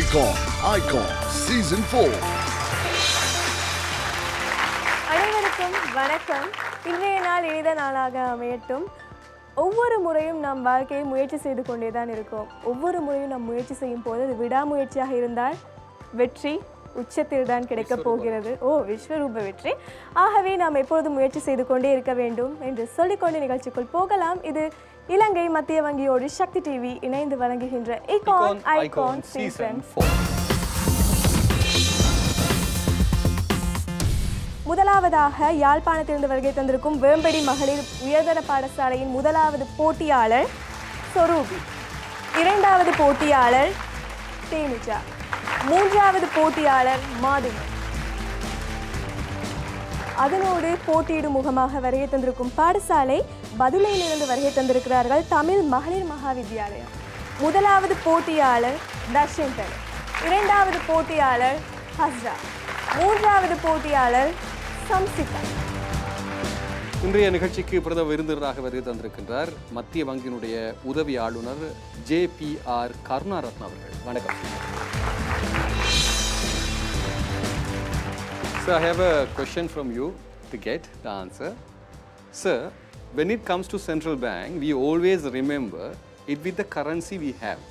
Icon, Icon, Season 4. அனைவருக்கும் வணக்கம் இன்றைய நாள் இனித நாளாக அமையட்டும் ஒவ்வொரு முறையும் நாம் வாழ்க்கையை முயற்சி செய்து கொண்டே தான் இருக்கோம் ஒவ்வொரு முறையும் நாம் முயற்சி செய்யும் போது அது விடாமுயற்சியாக இருந்தால் வெற்றி உச்சத்தில் தான் கிடைக்கப் போகிறது ஓ விஸ்வரூப வெற்றி ஆகவே நாம் எப்பொழுதும் முயற்சி செய்து கொண்டே இருக்க வேண்டும் என்று சொல்லிக்கொண்டு நிகழ்ச்சிக்குள் போகலாம் இது இலங்கை மத்திய வங்கியோடு சக்தி டிவி இணைந்து வழங்குகின்ற ஐகான் ஐகான் சீசன் முதலாவதாக யாழ்ப்பாணத்திலிருந்து வருகை தந்திருக்கும் வேம்படி மகளிர் உயர்தர பாடசாலையின் முதலாவது போட்டியாளர் சொரூபி இரண்டாவது போட்டியாளர் தேனுஜா மூன்றாவது போட்டியாளர் மாதுமை அதனோடு போட்டியிடும் முகமாக வருகை தந்திருக்கும் பாடசாலை பதுளையிலிருந்து வருகை தந்திருக்கிறார்கள் தமிழ் மகளிர் மகா வித்யாலயம் முதலாவது போட்டியாளர் தர்ஷிந்தன் இரண்டாவது போட்டியாளர் ஹஸ்ரா மூன்றாவது போட்டியாளர் சம்சிகா இன்றைய நிகழ்ச்சிக்கு பிரதம விருந்தினராக வருகை தந்திருக்கின்றார் மத்திய வங்கியினுடைய உதவி ஆளுநர் ஜே பி ஆர் கருணாரத்ன அவர்கள் வணக்கம் So I have a question from you to get the answer. Sir, when it comes to central bank, we always remember it with the currency we have.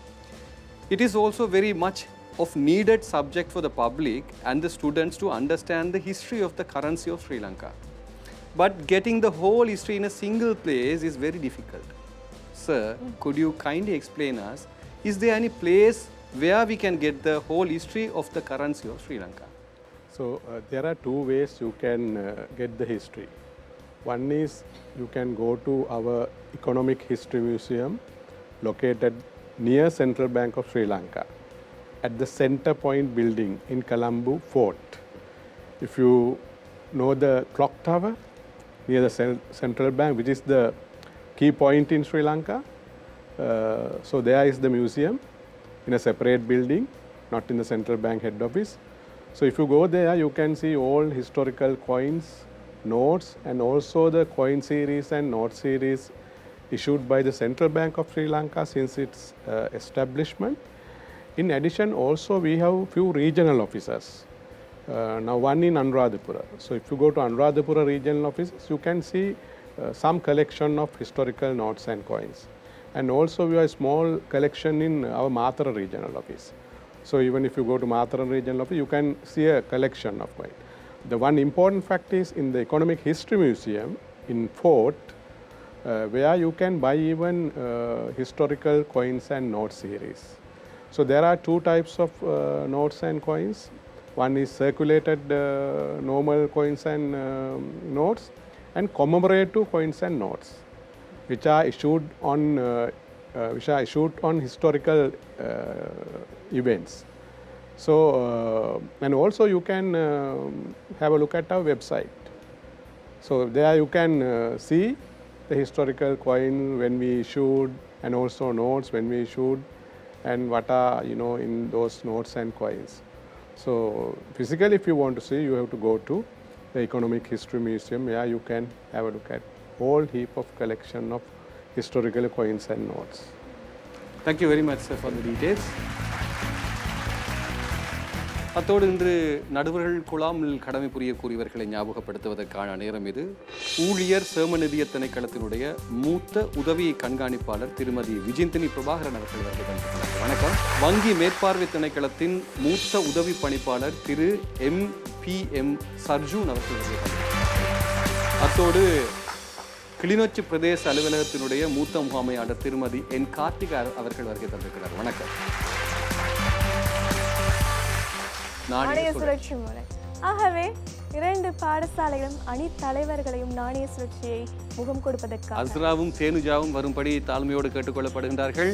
It is also very much of needed subject for the public and the students to understand the history of the currency of Sri Lanka. But getting the whole history in a single place is very difficult. Sir, could you kindly explain us, is there any place where we can get the whole history of the currency of Sri Lanka? So uh, there are two ways you can uh, get the history. One is you can go to our Economic History Museum located near Central Bank of Sri Lanka at the Center Point building in Colombo Fort. If you know the clock tower near the cen- Central Bank, which is the key point in Sri Lanka, uh, so there is the museum in a separate building, not in the Central Bank head office. So if you go there, you can see all historical coins, notes, and also the coin series and note series issued by the Central Bank of Sri Lanka since its uh, establishment. In addition, also we have few regional offices. Uh, now one in Anuradhapura. So if you go to Anuradhapura regional offices, you can see uh, some collection of historical notes and coins. And also we have a small collection in our Mathura regional office. So even if you go to Matharan regional office, you can see a collection of coins. The one important fact is in the Economic History Museum in Fort, uh, where you can buy even uh, historical coins and note series. So there are two types of uh, notes and coins. One is circulated uh, normal coins and um, notes, and commemorative coins and notes, which are issued on uh, uh, which are issued on historical uh, events. So, uh, and also you can um have a look at our website. So there you can uh, see the historical coin when we issued and also notes when we issued and what are you know in those notes and coins. So physically if you want to see you have to go to the Economic History Museum where you can have a look at whole heap of collection of historical coins and notes. Thank you very much sir, for the details. அத்தோடு இன்று நடுவர்கள் குழாமில் கடமை புரியக்கூடியவர்களை ஞாபகப்படுத்துவதற்கான நேரம் இது ஊழியர் சேம நிதிய திணைக்களத்தினுடைய மூத்த உதவி கண்காணிப்பாளர் திருமதி விஜயந்தினி பிரபாகரன் அவர்கள் வருகை தந்திருக்கிறார். வணக்கம் வங்கி மேற்பார்வை திணைக்களத்தின் மூத்த உதவி பணிப்பாளர் திரு எம் பி எம் சர்ஜூன் அவர்கள் வருகை தந்திருக்கிறார். அத்தோடு கிளிநொச்சி பிரதேச அலுவலகத்தினுடைய மூத்த முகாமையாளர் திருமதி என் கார்த்திகா அவர்கள் வருகை தந்திருக்கிறார் வணக்கம் நாணய நாணய சுழற்சி. சுழற்சி முறை ஆகவே இரண்டு பாடசாலைகளும் அணி தலைவர்களையும் நாணய சுழற்சியை முகம் கொடுப்பதற்காக அஸ்ராவும் தேனுஜாவும் வரும்படி தாழ்மையோடு கேட்டுக்கொள்ளப்படுகின்றார்கள்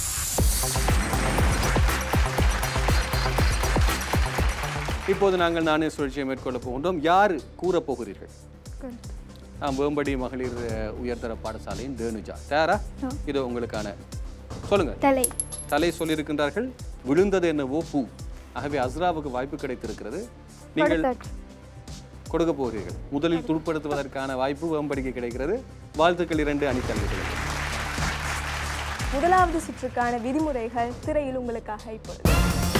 இப்போது நாங்கள் நாணய சுழற்சியை மேற்கொள்ள போகின்றோம் யார் கூறப் போகிறீர்கள் ஆ, வேம்படி மகளிர் அஹ், உயர்தர பாடசாலையின் தேனுஜா தயாரா இது உங்களுக்கான சொல்லுங்க தலை தலை சொல்லியிருக்கின்றார்கள் விழுந்தது என்னவோ பூ ஆகவே அஸ்ராவுக்கு வாய்ப்பு கிடைத்திருக்கிறது நீங்கள் கொடுக்க போகிறீர்கள் முதலில் துடுப்படுத்துவதற்கான வாய்ப்பு வேம்படிக்கு கிடைக்கிறது வாழ்த்துக்கள் இரண்டு அணித்தலைவர்களுக்கு முதலாவது சுற்றுக்கான விதிமுறைகள் திரையில் உங்களுக்காக இப்பொழுது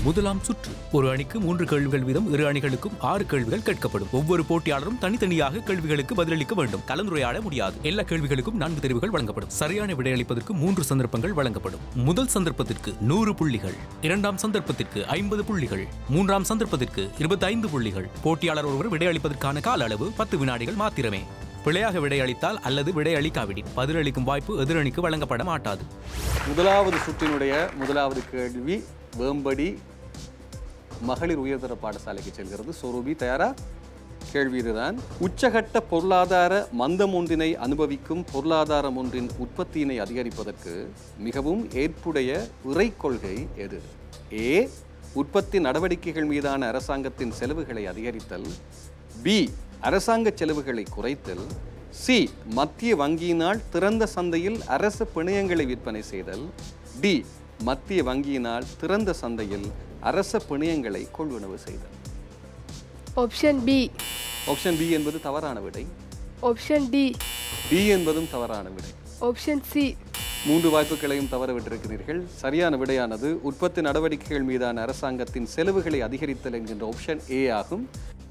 முதலாம் சுற்று ஒரு அணிக்கு மூன்று கேள்விகள் வீதம் இரு அணிகளுக்கும் ஆறு கேள்விகள் கேட்கப்படும் ஒவ்வொரு போட்டியாளரும் தனித்தனியாக கேள்விகளுக்கு பதிலளிக்க வேண்டும் கலந்துரையாட முடியாது எல்லா கேள்விகளுக்கும் நான்கு தெரிவுகள் வழங்கப்படும் சரியான விடையளிப்பதற்கு மூன்று சந்தர்ப்பங்கள் வழங்கப்படும் முதல் சந்தர்ப்பத்திற்கு நூறு புள்ளிகள் இரண்டாம் சந்தர்ப்பத்திற்கு ஐம்பது புள்ளிகள் மூன்றாம் சந்தர்ப்பத்திற்கு இருபத்தி ஐந்து புள்ளிகள் போட்டியாளர் ஒருவர் விடையளிப்பதற்கான கால அளவு பத்து வினாடிகள் மாத்திரமே பிழையாக விடையளித்தால் அல்லது விடையளிக்காவிடின் பதிலளிக்கும் வாய்ப்பு எதிரணிக்கு வழங்கப்பட மாட்டாது முதலாவது சுற்றினுடைய முதலாவது கேள்வி வேம்படி மகளிர் உயர்தர பாடசாலைக்கு செல்கிறது சொரூபி தயாரா கேள்வி இதுதான் உச்சகட்ட பொருளாதார மந்தம் ஒன்றினை அனுபவிக்கும் பொருளாதாரம் ஒன்றின் உற்பத்தியினை அதிகரிப்பதற்கு மிகவும் ஏற்புடைய இறை கொள்கை எது ஏ உற்பத்தி நடவடிக்கைகள் மீதான அரசாங்கத்தின் செலவுகளை அதிகரித்தல் பி அரசாங்க செலவுகளை குறைத்தல் சி மத்திய வங்கியினால் திறந்த சந்தையில் அரசு பிணையங்களை விற்பனை செய்தல் டி மத்திய வங்கியினால் திறந்த சந்தையில் அரச பிணையங்களை கொள்வனவு செய்தல் ஆப்ஷன் பி ஆப்ஷன் பி என்பது தவறான விடை ஆப்ஷன் டி டி என்பதும் தவறான விடை ஆப்ஷன் சி மூன்று வாய்ப்புகளையும் தவற விட்டிருக்கிறீர்கள் சரியான விடையானது உற்பத்தி நடவடிக்கைகள் மீதான அரசாங்கத்தின் செலவுகளை அதிகரித்தல் என்கின்ற ஆப்ஷன் ஏ ஆகும்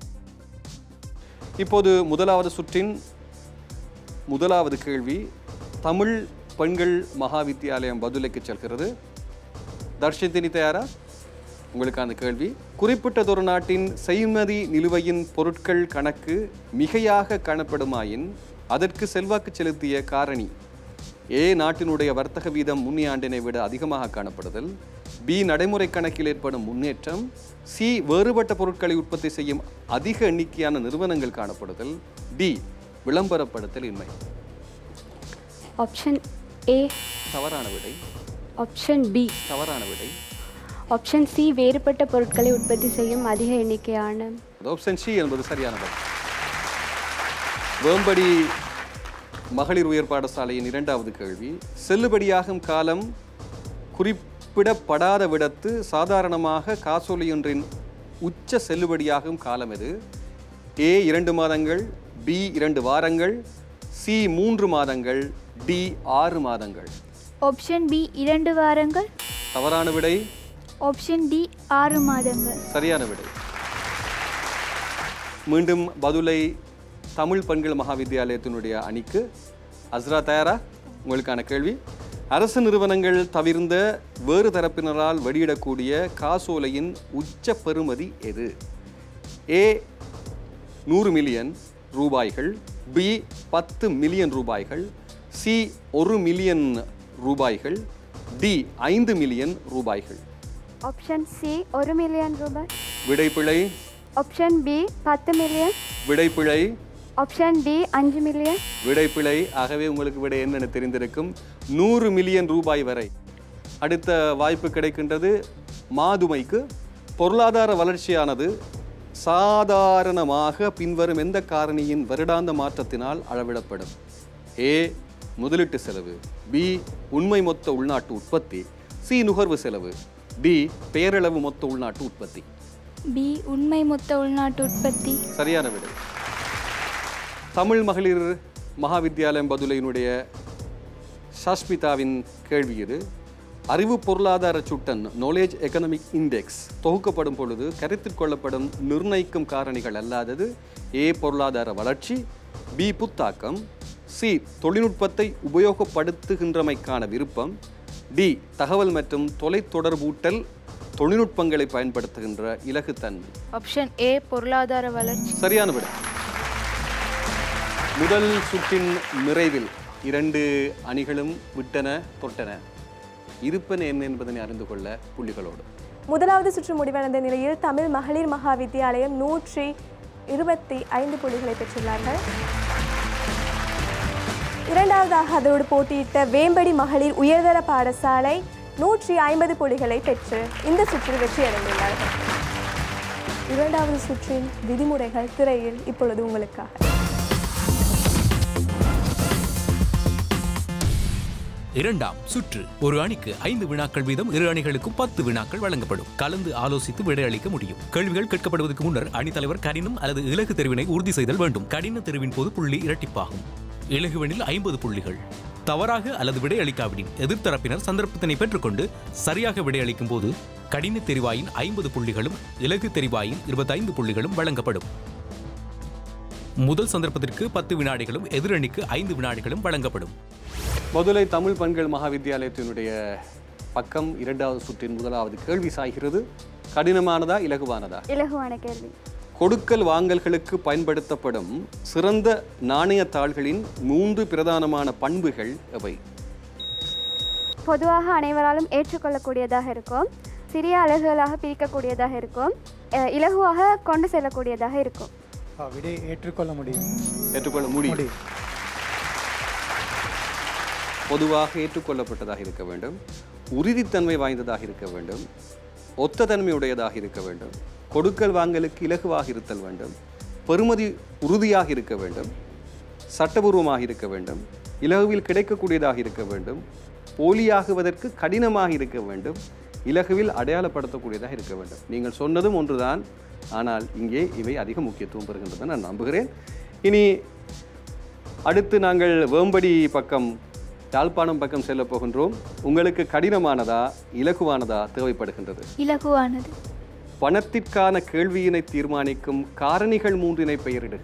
இப்போது முதலாவது சுற்றின் முதலாவது கேள்வி தமிழ் பெண்கள் மகா வித்தியாலயம் பதுலைக்கு செல்கிறது தர்ஷித்தினி தயாரா உங்களுக்கான கேள்வி குறிப்பிட்டதொரு நாட்டின் செய்மதி நிலுவையின் பொருட்கள் கணக்கு மிகையாக காணப்படுமாயின் அதற்கு செல்வாக்கு செலுத்திய காரணி ஏ நாட்டினுடைய வர்த்தக வீதம் முன்னே ஆண்டினை விட அதிகமாக காணப்படுதல் பி நடைமுறை கணக்கில் ஏற்படும் முன்னேற்றம் சி வேறுபட்ட பொருட்களை உற்பத்தி செய்யும் அதிக எண்ணிக்கையான நிறுவனங்கள் காணப்படுதல் டி விளம்பரப்படுத்தல் இன்மை ஆப்ஷன் ஏ தவறான விடை ஆப்ஷன் பி தவறான விடை ஆப்ஷன் சி வேறுபட்ட பொருட்களை உற்பத்தி செய்யும் அதிக எண்ணிக்கையான ஆப்ஷன் சி என்பது சரியான பதில் வேம்படி மகளிர் உயர் பாடசாலையின் இரண்டாவது கேள்வி செல்லுபடியாகும் காலம் குறிப்பிடப்படாத விடத்து சாதாரணமாக காசோலையொன்றின் உச்ச செல்லுபடியாகும் காலம் எது ஏ இரண்டு மாதங்கள் பி இரண்டு வாரங்கள் சி மூன்று மாதங்கள் டி ஆறு மாதங்கள் ஆப்ஷன் பி இரண்டு வாரங்கள் தவறான விடை ஆப்ஷன் டி ஆறு மாதங்கள் சரியான விடை மீண்டும் பதுளை தமிழ் பெண்கள் மகாவித்தியாலயத்தினுடைய அணிக்கு அஸ்ரா தயாரா உங்களுக்கான கேள்வி அரசு நிறுவனங்கள் தவிர்ந்த வேறு தரப்பினரால் வெளியிடக்கூடிய காசோலையின் உச்ச பெறுமதி எது ஏ நூறு மில்லியன் ரூபாய்கள் பி பத்து மில்லியன் ரூபாய்கள் சி ஒரு மில்லியன் ரூபாய்கள் டி ஐந்து மில்லியன் ரூபாய்கள் ஆப்ஷன் சி ஒரு மில்லியன் ரூபாய் விடைப்பிழை ஆப்ஷன் பி பத்து மில்லியன் விடைப்பிழை ஆப்ஷன் டி அஞ்சு மில்லியன் விடைப்பிழை ஆகவே உங்களுக்கு விடை என்னென்னு தெரிந்திருக்கும் நூறு மில்லியன் ரூபாய் வரை அடுத்த வாய்ப்பு கிடைக்கின்றது மாதுமைக்கு பொருளாதார வளர்ச்சியானது சாதாரணமாக பின்வரும் எந்த காரணியின் வருடாந்த மாற்றத்தினால் அளவிடப்படும் ஏ முதலீட்டு செலவு பி உண்மை மொத்த உள்நாட்டு உற்பத்தி சி நுகர்வு செலவு டி பெயரளவு மொத்த உள்நாட்டு உற்பத்தி பி உண்மை மொத்த உள்நாட்டு உற்பத்தி சரியான விடை தமிழ் மகளிர் மகாவித்தியாலயம் பதுலையினுடைய சாஸ்மிதாவின் கேள்வி இது அறிவு பொருளாதார சுட்டன் நாலேஜ் எக்கனாமிக் இண்டெக்ஸ் தொகுக்கப்படும் பொழுது கருத்தில் கொள்ளப்படும் நிர்ணயிக்கும் காரணிகள் அல்லாதது ஏ பொருளாதார வளர்ச்சி பி புத்தாக்கம் சி தொழில்நுட்பத்தை உபயோகப்படுத்துகின்றமைக்கான விருப்பம் டி தகவல் மற்றும் தொலைத்தொடர்பூட்டல் தொழில்நுட்பங்களை பயன்படுத்துகின்ற இலகுத்தன்மை ஆப்ஷன் ஏ பொருளாதார வளர்ச்சி சரியான விடை முதல் சுற்றின் நிறைவில் இரண்டு அணிகளும் விட்டன தொட்டன இருப்பன என்ன என்பதனை அறிந்து கொள்ள புள்ளிகளோடு முதலாவது சுற்று முடிவடைந்த நிலையில் தமிழ் மகளிர் மகா வித்தியாலயம் நூற்றி இருபத்தி ஐந்து புள்ளிகளை பெற்றுள்ளார்கள் இரண்டாவதாக அதோடு போட்டியிட்ட வேம்படி மகளிர் உயர்தர பாடசாலை நூற்றி ஐம்பது புள்ளிகளை பெற்று இந்த சுற்றில் வெற்றி அடைந்துள்ளார்கள் இரண்டாவது சுற்றின் விதிமுறைகள் திரையில் இப்பொழுது உங்களுக்காக இரண்டாம் சுற்று ஒரு அணிக்கு ஐந்து வினாக்கள் வீதம் இரு அணிகளுக்கும் பத்து வினாக்கள் வழங்கப்படும் கலந்து ஆலோசித்து விடையளிக்க முடியும் கேள்விகள் கேட்கப்படுவதற்கு முன்னர் அணித்தலைவர் கடினம் அல்லது இலகு தெரிவினை உறுதி செய்தல் வேண்டும் கடின தெரிவின் போது புள்ளி இரட்டிப்பாகும் இலகுவெனில் ஐம்பது புள்ளிகள் தவறாக அல்லது விடையளிக்காவிடின் எதிர்த்தரப்பினர் சந்தர்ப்பத்தினை பெற்றுக்கொண்டு சரியாக விடையளிக்கும் போது கடின தெரிவாயின் ஐம்பது புள்ளிகளும் இலகு தெரிவாயின் இருபத்தைந்து புள்ளிகளும் வழங்கப்படும் முதல் சந்தர்ப்பத்திற்கு பத்து வினாடிகளும் எதிரணிக்கு ஐந்து வினாடிகளும் வழங்கப்படும் மதுரை தமிழ் பெண்கள் மகாவித்தியாலயத்தினுடைய பக்கம் இரண்டாவது சுற்றின் முதலாவது கேள்வி சாய்கிறது கடினமானதா இலகுவானதா இலகுவான கேள்வி கொடுக்கல் வாங்கல்களுக்கு பயன்படுத்தப்படும் சிறந்த நாணயத்தாள்களின் மூன்று பிரதானமான பண்புகள் எவை பொதுவாக அனைவராலும் ஏற்றுக்கொள்ளக்கூடியதாக இருக்கும் சிறிய அலகுகளாக பிரிக்கக்கூடியதாக இருக்கும் அஹ் இலகுவாக கொண்டு செல்லக்கூடியதாக இருக்கும் ஆ, விடை ஏற்றுக்கொள்ள முடியும் ஏற்றுக்கொள்ள முடியும் முடியும் பொதுவாக ஏற்றுக்கொள்ளப்பட்டதாக இருக்க வேண்டும் உறுதித்தன்மை வாய்ந்ததாக இருக்க வேண்டும் ஒத்த தன்மையுடையதாக இருக்க வேண்டும் கொடுக்கல் வாங்கலுக்கு இலகுவாக இருத்தல் வேண்டும் பெறுமதி உறுதியாக இருக்க வேண்டும் சட்டபூர்வமாக இருக்க வேண்டும் இலகுவில் கிடைக்கக்கூடியதாக இருக்க வேண்டும் போலியாகுவதற்கு கடினமாக இருக்க வேண்டும் இலகுவில் அடையாளப்படுத்தக்கூடியதாக இருக்க வேண்டும் நீங்கள் சொன்னதும் ஒன்றுதான் ஆனால் இங்கே இவை அதிக முக்கியத்துவம் பெறுகின்றன நான் நம்புகிறேன் இனி அடுத்து நாங்கள் வேம்படி பக்கம் யாழ்ப்பாணம் பக்கம் செல்ல போகின்றோம் உங்களுக்கு கடினமானதா இலகுவானதா தேவைப்படுகின்றது இலகுவானது பணத்திற்கான கேள்வியினை தீர்மானிக்கும் காரணிகள் மூன்றினை பெயரிடுக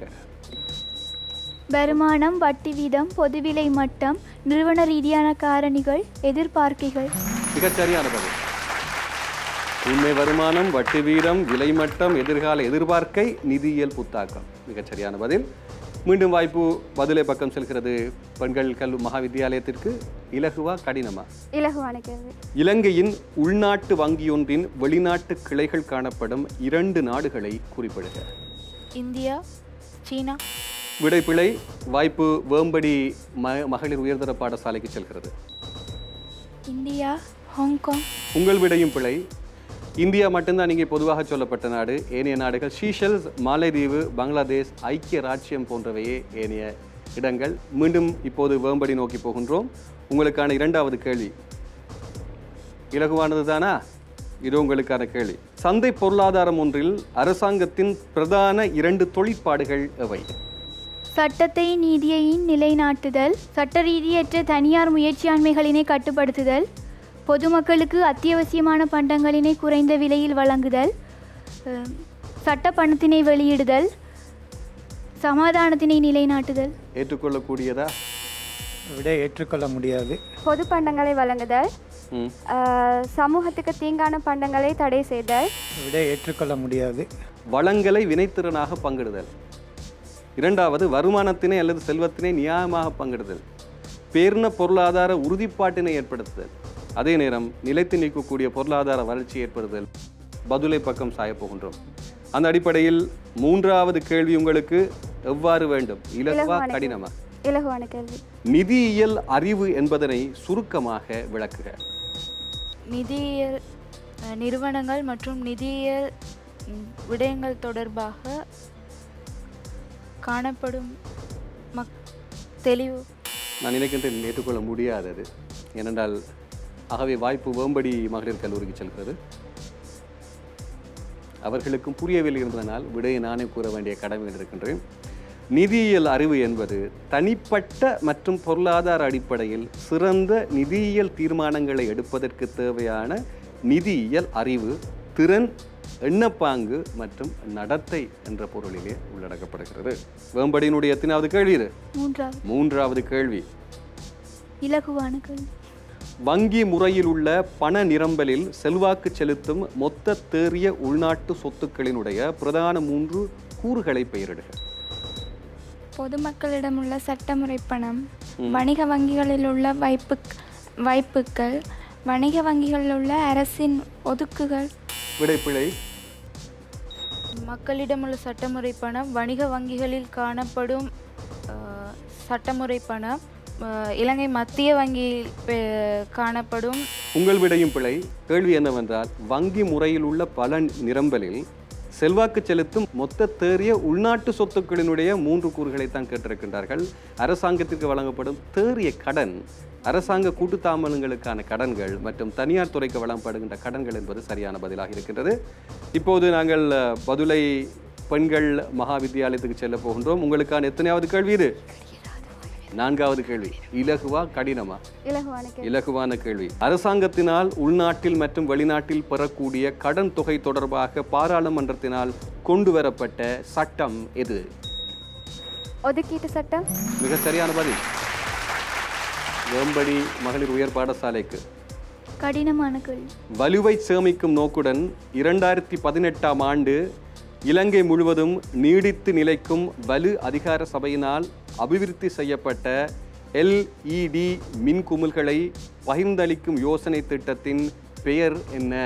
வருமானம் வட்டி வீதம் பொதுவிலை மட்டம் நிறுவன ரீதியான காரணிகள் எதிர்பார்க்கைகள் மிகச் சரியான பதில் உண்மை வருமானம் வட்டி வீதம் விலை மட்டம் எதிர்கால எதிர்பார்க்கை நிதியியல் புத்தாக்கம் மிகச் சரியான பதில் மீண்டும் வாய்ப்பு பதிலை பக்கம் செல்கிறது பெண்கள் கல்வி மகாவித்தியாலயத்திற்கு இலகுவா கடினமா இலகுவான கேள்வி இலங்கையின் உள்நாட்டு வங்கியொன்றின் வெளிநாட்டு கிளைகள் காணப்படும் இரண்டு நாடுகளை குறிப்பிடுக இந்தியா சீனா விடைப்பிழை வாய்ப்பு வேம்படி ம மகளிர் உயர்தர பாடசாலைக்கு செல்கிறது இந்தியா ஹாங்காங் உங்கள் விடையும் பிழை இந்தியா மட்டும்தான் இங்கே பொதுவாக சொல்லப்பட்ட நாடு ஏனைய நாடுகள் ஷீஷல்ஸ் மாலைதீவு பங்களாதேஷ் ஐக்கிய ராச்சியம் போன்றவையே ஏனைய இடங்கள் மீண்டும் இப்போது வேம்படி நோக்கி போகின்றோம் உங்களுக்கான இரண்டாவது கேள்வி இலகுவானது தானா இது உங்களுக்கான கேள்வி சந்தை பொருளாதாரம் ஒன்றில் அரசாங்கத்தின் பிரதான இரண்டு தொழிற்பாடுகள் எவை சட்டத்தை நீதியையும் நிலைநாட்டுதல் சட்ட ரீதியற்ற தனியார் முயற்சியாண்மைகளினை கட்டுப்படுத்துதல் பொதுமக்களுக்கு அத்தியாவசியமான பண்டங்களினை குறைந்த விலையில் வழங்குதல் அஹ், சட்ட பணத்தினை வெளியிடுதல் சமாதானத்தினை நிலைநாட்டுதல் ஏற்றுக்கொள்ளக்கூடியதா விடை ஏற்றுக்கொள்ள முடியாது பொது பண்டங்களை வழங்குதல் ம் அஹ் சமூகத்துக்கு தீங்கான பண்டங்களை தடை செய்தல் விடை ஏற்றுக்கொள்ள முடியாது வளங்களை வினைத்திறனாக பங்கிடுதல் இரண்டாவது வருமானத்தினை அல்லது செல்வத்தினை நியாயமாக பங்கிடுதல் பேர்ன பொருளாதார உறுதிப்பாட்டினை ஏற்படுத்துதல் அதே நேரம் நிலைத்து நிற்கக்கூடிய பொருளாதார வளர்ச்சி ஏற்படுதல் பதுளை பக்கம் சாயப் போகின்றோம் அந்த அடிப்படையில் மூன்றாவது கேள்வி உங்களுக்கு எவ்வாறு வேண்டும் இலகுவா இலகுவான கடினமா இலகுவான கேள்வி நிதியியல் அறிவு என்பதனை சுருக்கமாக விளக்குக நிதியியல் அஹ், நிறுவனங்கள் மற்றும் நிதியியல் ம், விடயங்கள் தொடர்பாக காணப்படும் மக் தெளிவு நான் நினைக்கின்றேன் ஏற்றுக்கொள்ள முடியாதது ஏனென்றால் ஆகவே வாய்ப்பு வேம்படி மகளிர் கல்லூரிக்கு செல்கிறது அவர்களுக்கும் புரியவில்லை என்பதனால் விடையை நானே கூற வேண்டிய கடமையில் இருக்கின்றேன் நிதியியல் அறிவு என்பது தனிப்பட்ட மற்றும் பொருளாதார அடிப்படையில் சிறந்த நிதியியல் தீர்மானங்களை எடுப்பதற்கு தேவையான நிதியியல் அறிவு திறன் எண்ணப்பாங்கு மற்றும் நடத்தை என்ற பொருளிலே உள்ளடக்கப்படுகிறது வேம்படியினுடைய எத்தனாவது கேள்வி இது மூன்றாவது மூன்றாவது கேள்வி இலகுவான கேள்வி வங்கி முறையில் உள்ள பண நிரம்பலில் செல்வாக்கு செலுத்தும் மொத்த தேறிய உள்நாட்டு சொத்துக்களினுடைய பிரதான மூன்று கூறுகளை பெயரிடுக பொதுமக்களிடமுள்ள சட்டமுறை பணம் வணிக வங்கிகளில் உள்ள வைப்பு வைப்புக்கள் வணிக வங்கிகளில் உள்ள அரசின் ஒதுக்குகள் விடைப்பிழை மக்களிடமுள்ள சட்டமுறை பணம் வணிக வங்கிகளில் காணப்படும் அஹ், சட்டமுறை பணம் அஹ், இலங்கை மத்திய வங்கியில் பெ- காணப்படும் உங்கள் விடையும் பிழை கேள்வி என்னவென்றால் வங்கி முறையில் உள்ள பல நிரம்பலில் செல்வாக்கு செலுத்தும் மொத்த தேறிய உள்நாட்டு சொத்துக்களினுடைய மூன்று கூறுகளை தான் கேட்டிருக்கின்றார்கள் அரசாங்கத்திற்கு வழங்கப்படும் தேறிய கடன் அரசாங்க கூட்டுத்தாமலங்களுக்கான கடன்கள் மற்றும் தனியார் துறைக்கு வழங்கப்படுகின்ற கடன்கள் என்பது சரியான பதிலாக இருக்கின்றது இப்போது நாங்கள் அஹ், பதுளை பெண்கள் மகா வித்தியாலயத்துக்கு செல்ல போகின்றோம் உங்களுக்கான எத்தனையாவது கேள்வி இது நான்காவது கேள்வி இலகுவா கடினமா இலகுவான கேள்வி இலகுவான கேள்வி அரசாங்கத்தினால் உள்நாட்டில் மற்றும் வெளிநாட்டில் பெறக்கூடிய கடன் தொகை தொடர்பாக பாராளுமன்றத்தினால் கொண்டு வரப்பட்ட சட்டம் எது ஒதுக்கீட்டு சட்டம் மிக சரியான பதில் வேம்படி மகளிர் உயர் பாடசாலைக்கு கடினமான கேள்வி வலுவை சேமிக்கும் நோக்குடன் இரண்டாயிரத்தி பதினெட்டாம் ஆண்டு இலங்கை முழுவதும் நீடித்து நிலைக்கும் வலு அதிகார சபையினால் அபிவிருத்தி செய்யப்பட்ட எல்இடி மின்குமிழ்களை பகிர்ந்தளிக்கும் யோசனை திட்டத்தின் பெயர் என்ன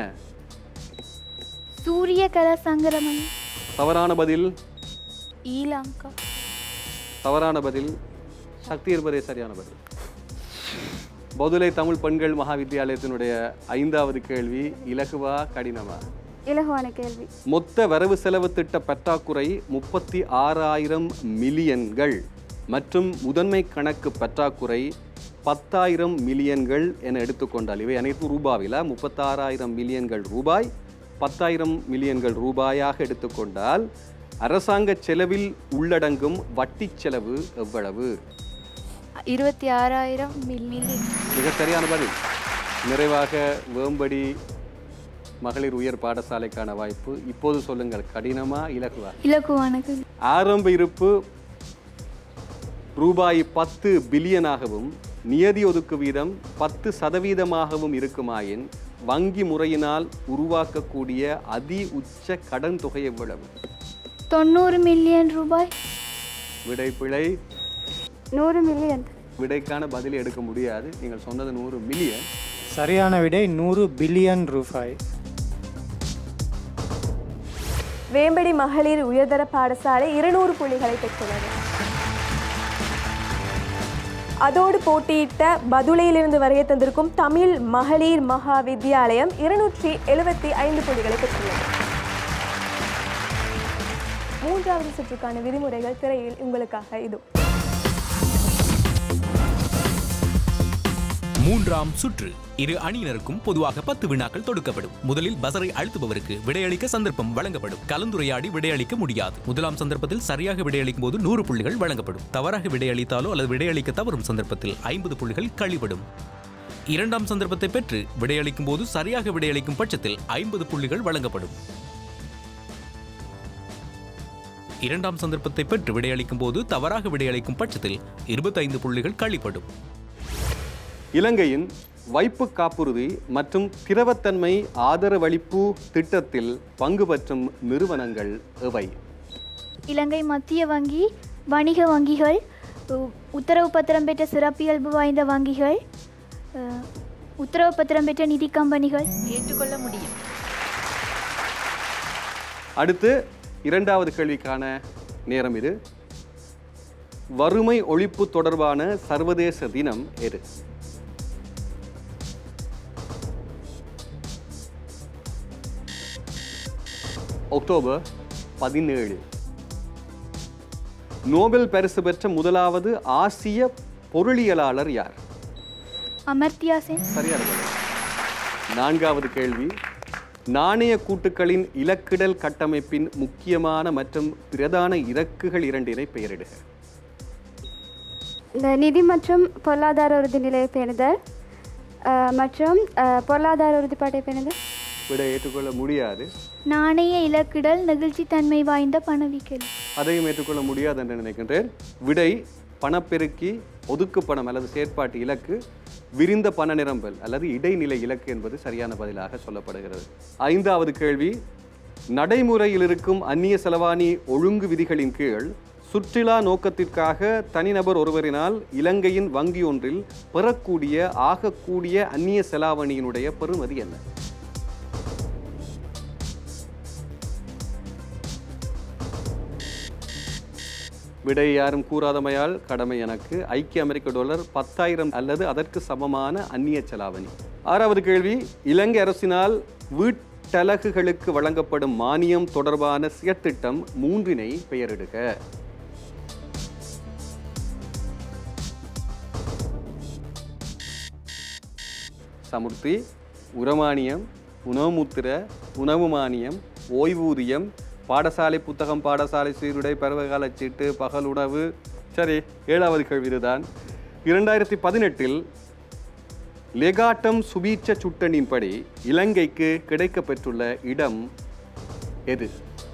சூரிய கல சங்கரமணி தவறான பதில் ஈலங்கா தவறான பதில் சக்தி இருப்பதே சரியான பதில் பௌதுலை தமிழ் பெண்கள் மகாவித்தியாலயத்தினுடைய ஐந்தாவது கேள்வி இலகுவா கடினமா இலகுவான கேள்வி மொத்த வரவு செலவு திட்ட பற்றாக்குறை முப்பத்தி ஆறாயிரம் மில்லியன்கள் மற்றும் முதன்மை கணக்கு பற்றாக்குறை பத்தாயிரம் மில்லியன்கள் என எடுத்துக்கொண்டால் இவை அனைத்தும் ரூபாவில் முப்பத்தாறாயிரம் மில்லியன்கள் ரூபாய் பத்தாயிரம் மில்லியன்கள் ரூபாயாக எடுத்துக்கொண்டால் அரசாங்க செலவில் உள்ளடங்கும் வட்டி செலவு எவ்வளவு இருபத்தி ஆறாயிரம் மில்லியன் மிக சரியான பதில் நிறைவாக வேம்படி மகளிர் உயர் பாடசாலைக்கான வாய்ப்பு இப்போது சொல்லுங்கள் கடினமா இலகுவா இலகுவான கேள்வி ஆரம்ப இருப்பு ரூபாய் பத்து பில்லியனாகவும் நியதி ஒதுக்கு வீதம் பத்து சதவீதமாகவும் இருக்குமாயின் வங்கி முறையினால் உருவாக்கக்கூடிய அதி உச்ச கடன் தொகை எவ்வளவு தொண்ணூறு மில்லியன் ரூபாய் விடை பிழை நூறு மில்லியன் விடைக்கான பதில் எடுக்க முடியாது நீங்கள் சொன்னது நூறு மில்லியன் சரியான விடை நூறு பில்லியன் ரூபாய் வேம்படி மகளிர் உயர்தர பாடசாலை இருநூறு புள்ளிகளை பெற்றுள்ளது அதோடு போட்டியிட்ட பதுளையிலிருந்து வருகை தந்திருக்கும் தமிழ் மகளிர் மகா வித்தியாலயம் இருநூற்றி எழுபத்தி ஐந்து புள்ளிகளை பெற்றுள்ளது மூன்றாவது சுற்றுக்கான விதிமுறைகள் திரையில் உங்களுக்காக இது மூன்றாம் சுற்று இரு அணியினருக்கும் பொதுவாக பத்து வினாக்கள் தொடுக்கப்படும் முதலில் பசரை அழுத்துபவருக்கு விடையளிக்க சந்தர்ப்பம் வழங்கப்படும் கலந்துரையாடி விடையளிக்க முடியாது முதலாம் சந்தர்ப்பத்தில் சரியாக விடையளிக்கும் போது நூறு புள்ளிகள் வழங்கப்படும் தவறாக விடையளித்தாலோ அல்லது விடையளிக்க தவறும் சந்தர்ப்பத்தில் ஐம்பது புள்ளிகள் கழிவிடும் இரண்டாம் சந்தர்ப்பத்தை பெற்று விடையளிக்கும் போது சரியாக விடையளிக்கும் பட்சத்தில் ஐம்பது புள்ளிகள் வழங்கப்படும் இரண்டாம் சந்தர்ப்பத்தை பெற்று விடையளிக்கும் போது தவறாக விடையளிக்கும் பட்சத்தில் இருபத்தைந்து புள்ளிகள் கழிப்படும் இலங்கையின் வைப்பு காப்புறுதி மற்றும் திரவத்தன்மை ஆதரவளிப்பு திட்டத்தில் பங்கு பெற்றும் நிறுவனங்கள் எவை இலங்கை மத்திய வங்கி வணிக வங்கிகள் உ- உத்தரவு பத்திரம் பெற்ற சிறப்பியல்பு வாய்ந்த வங்கிகள் அஹ், உத்தரவு பத்திரம் பெற்ற நிதி கம்பெனிகள் ஏற்றுக்கொள்ள முடியும் அடுத்து இரண்டாவது கேள்விக்கான நேரம் இது வறுமை ஒழிப்பு தொடர்பான சர்வதேச தினம் எது அக்டோபர் பதினேழு நோபல் பரிசு பெற்ற முதலாவது ஆசிய பொருளியலாளர் யார் அமர்த்தியா சென் சரியான பதில். நான்காவது கேள்வி நாணய கூட்டுகளின் இலக்கிடல் கட்டமைப்பின் முக்கியமான மற்றும் பிரதான இலக்குகள் இரண்டினை பெயரிடுக இந்த நிதி மற்றும் பொருளாதார உறுதிநிலையை பேணுதல் அஹ், மற்றும் அஹ், பொருளாதார உறுதிப்பாட்டை பேணுதல் விட ஏற்றுக்கொள்ள முடியாது நாணய இலக்கிடல் நெகிழ்ச்சித்தன்மை வாய்ந்த பணவீக்கல் அதையும் ஏற்றுக்கொள்ள முடியாது என்று நினைக்கின்றேன் விடை பணப்பெருக்கி ஒதுக்கு பணம் அல்லது செயற்பாட்டு இலக்கு விரிந்த பண நிரம்பல் அல்லது இடைநிலை இலக்கு என்பது சரியான பதிலாக சொல்லப்படுகிறது ஐந்தாவது கேள்வி நடைமுறையில் இருக்கும் அந்நிய செலவாணி ஒழுங்கு விதிகளின் கீழ் சுற்றுலா நோக்கத்திற்காக தனிநபர் ஒருவரினால் இலங்கையின் வங்கி ஒன்றில் பெறக்கூடிய ஆகக்கூடிய அந்நிய செலாவணியினுடைய பெறுமதி என்ன விடை யாரும் கூறாதமையால் கடமை எனக்கு ஐக்கிய அமெரிக்க டாலர் பத்தாயிரம் அல்லது அதற்கு சமமான அந்நிய செலாவணி ஆறாவது கேள்வி இலங்கை அரசினால் வீட்டலகுகளுக்கு வழங்கப்படும் மானியம் தொடர்பான செயற்திட்டம் மூன்றினை பெயரிடுக சமுர்த்தி உரமானியம் உணவுமுத்திர உணவு மானியம் ஓய்வூதியம் பாடசாலை புத்தகம் பாடசாலை சீருடை பருவகால சீட்டு பகலுணவு சரி ஏழாவது கேள்வி இதுதான் இரண்டாயிரத்தி பதினெட்டில் லெகாட்டம் சுபீட்ச சுட்டனின்படி இலங்கைக்கு கிடைக்கப்பெற்றுள்ள இடம் எது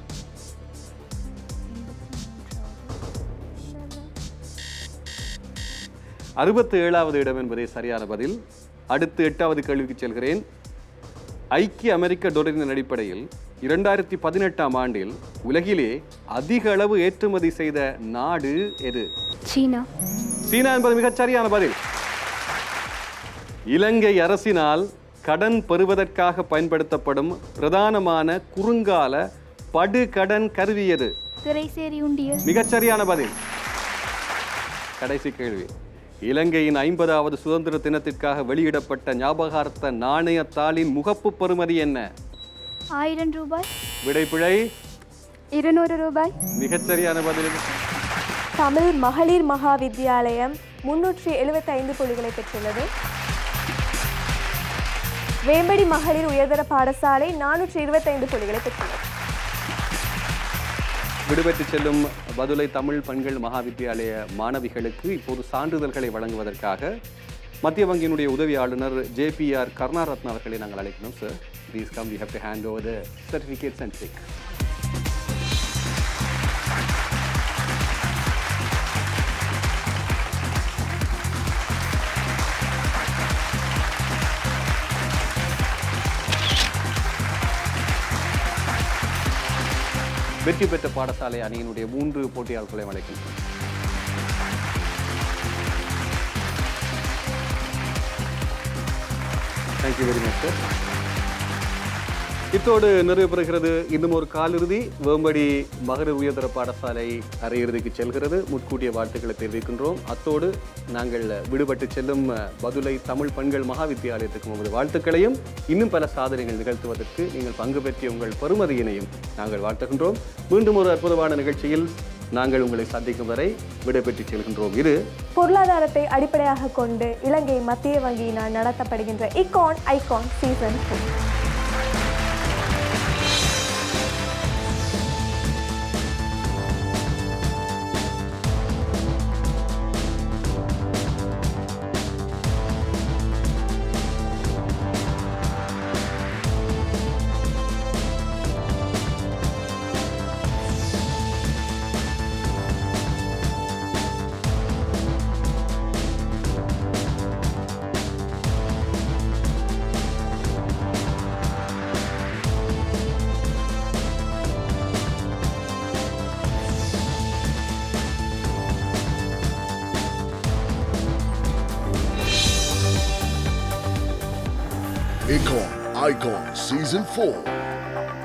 அறுபத்தி ஏழாவது இடம் என்பதே சரியான பதில் அடுத்து எட்டாவது கேள்விக்கு செல்கிறேன் ஐக்கிய அமெரிக்க டொலரின் அடிப்படையில் இரண்டாயிரத்தி பதினெட்டாம் ஆண்டில் உலகிலே அதிக அளவு ஏற்றுமதி செய்த நாடு எது சீனா சீனா என்பது மிகச் சரியான பதில் இலங்கை அரசினால் கடன் பெறுவதற்காக பயன்படுத்தப்படும் பிரதானமான குறுங்கால படுகடன் கருவி எது திரைசேரி உண்டியல் மிகச் சரியான பதில் கடைசி கேள்வி இலங்கையின் ஐம்பதாவது சுதந்திர தினத்திற்காக வெளியிடப்பட்ட ஞாபகார்த்த நாணயத்தாளின் முகப்பு பெறுமதி என்ன ஆயிரம் ரூபாய் விடைப்பிழை இருநூறு ரூபாய் மிகச் சரியான பதில் தமிழ் மகளிர் மகா வித்தியாலயம் முன்னூற்றி எழுபத்தைந்து புள்ளிகளை பெற்றுள்ளது வேம்படி மகளிர் உயர்தர பாடசாலை நானூற்றி இருபத்தைந்து புள்ளிகளை பெற்றுள்ளது விடுபெற்று செல்லும் பதுளை தமிழ் பெண்கள் மகா வித்தியாலய மாணவிகளுக்கு இப்போது சான்றிதழ்களை வழங்குவதற்காக மத்திய வங்கியினுடைய உதவி ஆளுநர் ஜேபிஆர் கருணாரத்னா அவர்களை நாங்கள் அழைக்கணும் sir please come we have to hand over the certificates and cheque வெற்றி பெற்ற பாடசாலை அணியினுடைய மூன்று போட்டியாளர்களை அழைக்கின்றோம் தேங்க்யூ வெரி மச் சார் இத்தோடு நிறைவு பெறுகிறது இன்னும் ஒரு காலிறுதி வேம்படி மகளிர் உயர்தர பாடசாலை அரையிறுதிக்கு செல்கிறது முன்கூட்டிய வாழ்த்துக்களை தெரிவிக்கின்றோம் அத்தோடு நாங்கள் விடுபட்டு செல்லும் பதுளை தமிழ் பெண்கள் மகா வித்தியாலயத்துக்கு உமது வாழ்த்துக்களையும் இன்னும் பல சாதனைகள் நிகழ்த்துவதற்கு நீங்கள் பங்கு பெற்றிய உங்கள் பெருமதியினையும் நாங்கள் வாழ்த்துகின்றோம் மீண்டும் ஒரு அற்புதமான நிகழ்ச்சியில் நாங்கள் உங்களை சந்திக்கும் வரை விடைபெற்று செல்கின்றோம் இது பொருளாதாரத்தை அடிப்படையாக கொண்டு இலங்கை மத்திய வங்கியினால் நடத்தப்படுகின்ற icon icon season four Icon Icon Season 4.